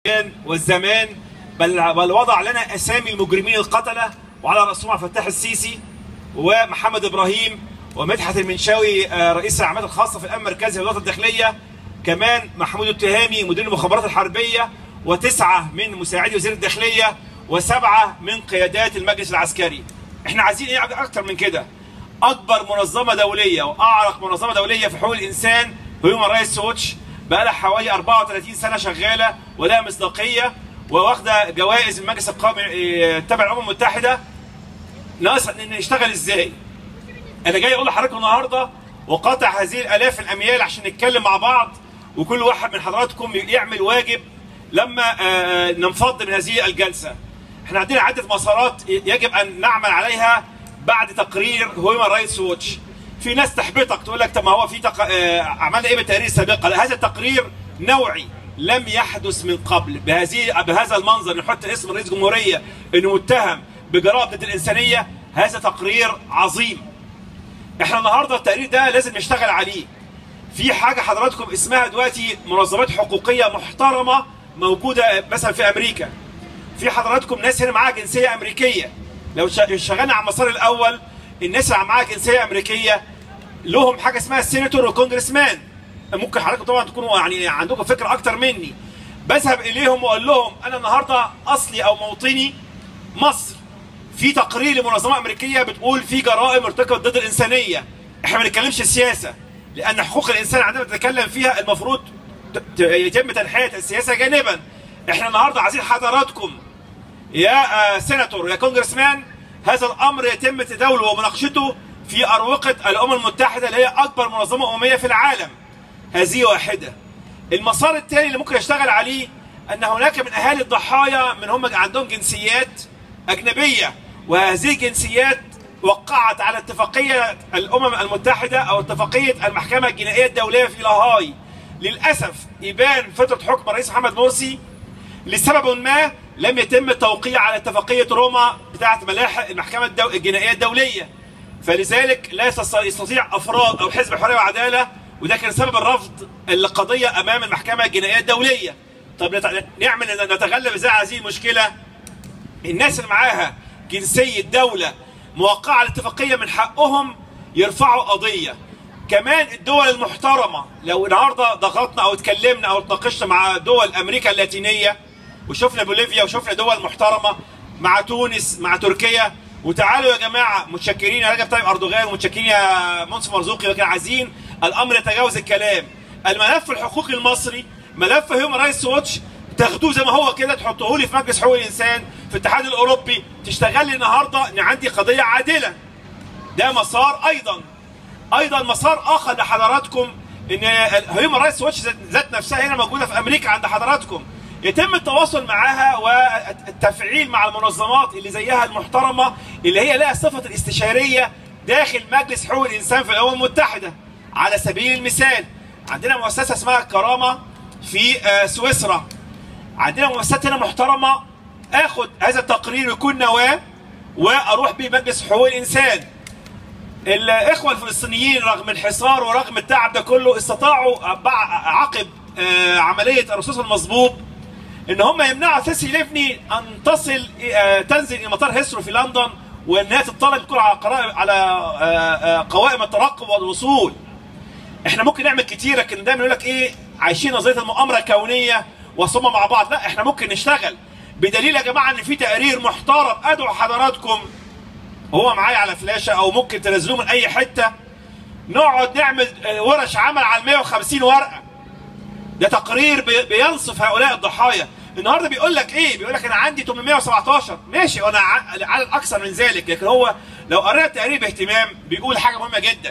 والزمان بل بل وضع لنا اسامي المجرمين القتله وعلى راسهم عبد الفتاح السيسي ومحمد ابراهيم ومدحت المنشاوي آه، رئيس الاعمال الخاصه في الامن المركزي للوزاره الداخليه كمان محمود التهامي مدير المخابرات الحربيه وتسعه من مساعدي وزير الداخليه وسبعه من قيادات المجلس العسكري احنا عايزين ايه اكتر من كده اكبر منظمه دوليه واعرق منظمه دوليه في حقوق الانسان هيومن رايتس ووتش بقى لها حوالي 34 سنه شغاله ولها مصداقيه وواخده جوائز المجلس القومي آه، تبع الامم المتحده ناقص ان نشتغل ازاي انا جاي اقول لحضراتكم النهارده وقاطع هذه الالاف الاميال عشان نتكلم مع بعض وكل واحد من حضراتكم يعمل واجب لما آه، ننفض من هذه الجلسه احنا عندنا عده مسارات يجب ان نعمل عليها بعد تقرير هيومن رايتس ووتش في ناس تحبطك تقول لك طب ما هو في تق... آه، عملنا ايه بالتقارير السابقه لا هذا التقرير نوعي لم يحدث من قبل بهذه بهذا المنظر نحط اسم رئيس جمهوريه انه متهم بجرائم ضد الانسانيه هذا تقرير عظيم احنا النهارده التقرير ده لازم نشتغل عليه في حاجه حضراتكم اسمها دلوقتي منظمات حقوقيه محترمه موجوده مثلا في امريكا في حضراتكم ناس هنا معاها جنسيه امريكيه لو شا- اشتغلنا على المسار الاول الناس اللي معاها جنسيه امريكيه لهم حاجه اسمها السيناتور والكونجرسمان ممكن حضراتكم طبعا تكونوا يعني عندكم فكره اكتر مني بذهب اليهم واقول لهم انا النهارده اصلي او موطني مصر في تقرير لمنظمه امريكيه بتقول في جرائم ارتكبت ضد الانسانيه احنا ما بنتكلمش السياسه لان حقوق الانسان عندما نتكلم فيها المفروض ت- ت- يتم تنحيه السياسه جانبا احنا النهارده عايزين حضراتكم يا آه، سيناتور يا كونجرسمان هذا الامر يتم تداوله ومناقشته في اروقه الامم المتحده اللي هي اكبر منظمه امميه في العالم هذه واحده المسار الثاني اللي ممكن اشتغل عليه ان هناك من اهالي الضحايا من هم عندهم جنسيات اجنبيه وهذه الجنسيات وقعت على اتفاقيه الامم المتحده او اتفاقيه المحكمه الجنائيه الدوليه في لاهاي للاسف يبان فتره حكم الرئيس محمد مرسي لسبب ما لم يتم التوقيع على اتفاقيه روما بتاعه ملاحق المحكمه الدو... الجنائيه الدوليه فلذلك لا يستطيع- يستطيع افراد او حزب الحريه والعداله وده كان سبب الرفض القضيه امام المحكمه الجنائيه الدوليه طب نت- نعمل نتغلب ازاي على هذه المشكله الناس اللي معاها جنسية دولة موقعة على اتفاقية من حقهم يرفعوا قضية كمان الدول المحترمة لو النهاردة ضغطنا أو اتكلمنا أو اتناقشنا مع دول أمريكا اللاتينية وشفنا بوليفيا وشفنا دول محترمة مع تونس مع تركيا وتعالوا يا جماعة متشكرين يا رجب طيب أردوغان ومتشكرين يا منصف مرزوقي لكن عايزين الأمر يتجاوز الكلام الملف الحقوقي المصري ملف هيومن رايتس واتش تاخدوه زي ما هو كده تحطوه لي في مجلس حقوق الانسان في الاتحاد الاوروبي تشتغل لي النهارده ان عندي قضيه عادله ده مسار ايضا ايضا مسار اخر لحضراتكم ان هيومن رايتس واتش ذات نفسها هنا موجوده في امريكا عند حضراتكم يتم التواصل معاها والتفعيل مع المنظمات اللي زيها المحترمه اللي هي لها صفه الاستشاريه داخل مجلس حقوق الانسان في الامم المتحده على سبيل المثال عندنا مؤسسه اسمها كرامه في آه، سويسرا عندنا مؤسسات هنا محترمه اخد هذا التقرير يكون نواه واروح بيه مجلس حقوق الانسان الاخوه الفلسطينيين رغم الحصار ورغم التعب ده كله استطاعوا بع- عقب آه، عمليه الرصاص المصبوب ان هم يمنعوا سيسي ليفني ان تصل آه، تنزل الى مطار هيثرو في لندن وانها تطلب تكون على قرا- على آه، آه، قوائم الترقب والوصول احنا ممكن نعمل كتير لكن دايما يقول لك ايه عايشين نظريه المؤامره الكونيه وصمة مع بعض لا احنا ممكن نشتغل بدليل يا جماعه ان في تقرير محترم ادعو حضراتكم هو معايا على فلاشه او ممكن تنزلوه من اي حته نقعد نعمل آه، ورش عمل على 150 ورقه ده تقرير بي- بينصف هؤلاء الضحايا النهارده بيقول لك ايه بيقول لك انا عندي 817 ماشي وانا ع- عدد اكثر من ذلك لكن هو لو قرينا التقرير باهتمام بيقول حاجه مهمه جدا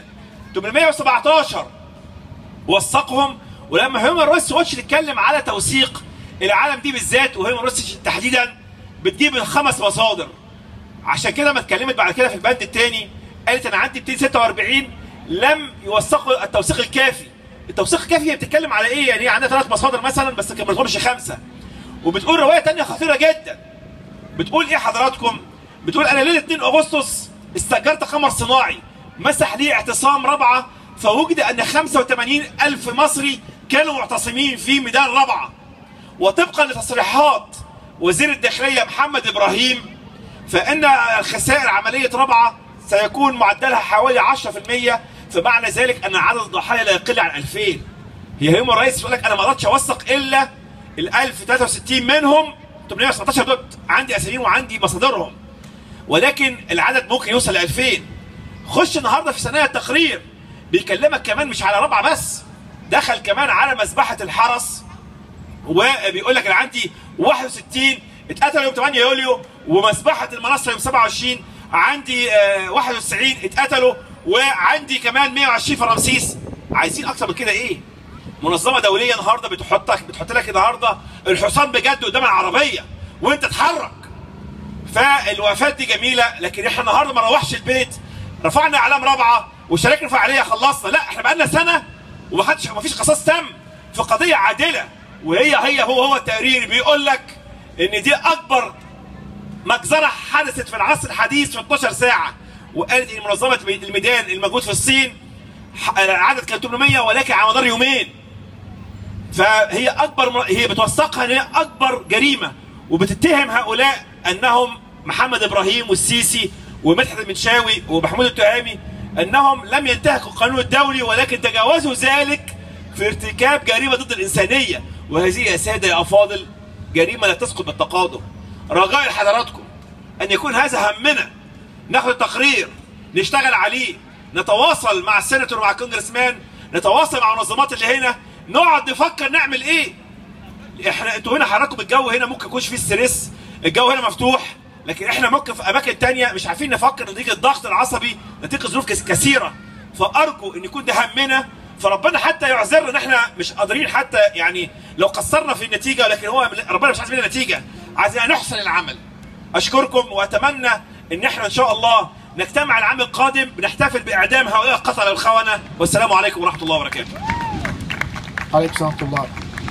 817 وثقهم ولما هيومن رايتس واتش تتكلم على توثيق العالم دي بالذات وهيومن رايتس تحديدا بتجيب الخمس مصادر عشان كده ما اتكلمت بعد كده في البند الثاني قالت انا عندي 246 لم يوثقوا التوثيق الكافي التوثيق الكافي هي بتتكلم على ايه يعني هي عندها ثلاث مصادر مثلا بس ما تقولش خمسه وبتقول روايه ثانيه خطيره جدا بتقول ايه حضراتكم بتقول انا ليله 2 اغسطس استاجرت قمر صناعي مسح لي اعتصام رابعه فوجد ان 85 الف مصري كانوا معتصمين في ميدان رابعه وطبقا لتصريحات وزير الداخليه محمد ابراهيم فان الخسائر عمليه رابعه سيكون معدلها حوالي 10% فمعنى ذلك ان عدد الضحايا لا يقل عن 2000 هي هيومن رايتس يقول لك انا ما قدرتش اوثق الا ال 1063 منهم 817 دول عندي اساميهم وعندي مصادرهم ولكن العدد ممكن يوصل ل 2000 خش النهارده في ثنايا التقرير بيكلمك كمان مش على رابعه بس دخل كمان على مذبحه الحرس وبيقول لك انا عندي 61 اتقتلوا يوم 8 يوليو ومذبحه المنصه يوم 27 عندي آه، 91 اتقتلوا وعندي كمان 120 في رمسيس عايزين اكتر من كده ايه؟ منظمه دوليه النهارده بتحطك بتحط لك النهارده الحصان بجد قدام العربيه وانت تتحرك فالوفاه دي جميله لكن احنا النهارده ما نروحش البيت رفعنا اعلام رابعه وشاركنا فعاليه خلصنا لا احنا بقالنا سنه ومحدش مفيش قصاص تم في قضيه عادله وهي هي هو هو التقرير بيقول لك ان دي اكبر مجزره حدثت في العصر الحديث في 12 ساعه وقالت ان منظمه الميدان الموجود في الصين ح- العدد كان 800 ولكن على مدار يومين فهي اكبر هي بتوثقها ان هي اكبر جريمه وبتتهم هؤلاء انهم محمد ابراهيم والسيسي ومدحت المنشاوي ومحمود التهامي انهم لم ينتهكوا القانون الدولي ولكن تجاوزوا ذلك في ارتكاب جريمه ضد الانسانيه وهذه يا ساده يا افاضل جريمه لا تسقط بالتقادم رجاء لحضراتكم ان يكون هذا همنا ناخد التقرير نشتغل عليه نتواصل مع السيناتور مع الكونجرسمان نتواصل مع المنظمات اللي هنا نقعد نفكر نعمل ايه احنا انتوا هنا حضراتكم الجو هنا ممكن يكونش فيه ستريس الجو هنا مفتوح لكن احنا ممكن في اماكن تانية مش عارفين نفكر نتيجه الضغط العصبي نتيجه ظروف كس- كثيره فارجو ان يكون ده همنا فربنا حتى يعذرنا ان احنا مش قادرين حتى يعني لو قصرنا في النتيجه لكن هو ربنا مش عايز مننا نتيجه عايزين نحسن العمل اشكركم واتمنى ان احنا ان شاء الله نجتمع العام القادم بنحتفل باعدام هؤلاء القتله الخونه والسلام عليكم ورحمه الله وبركاته عليكم السلام ورحمة الله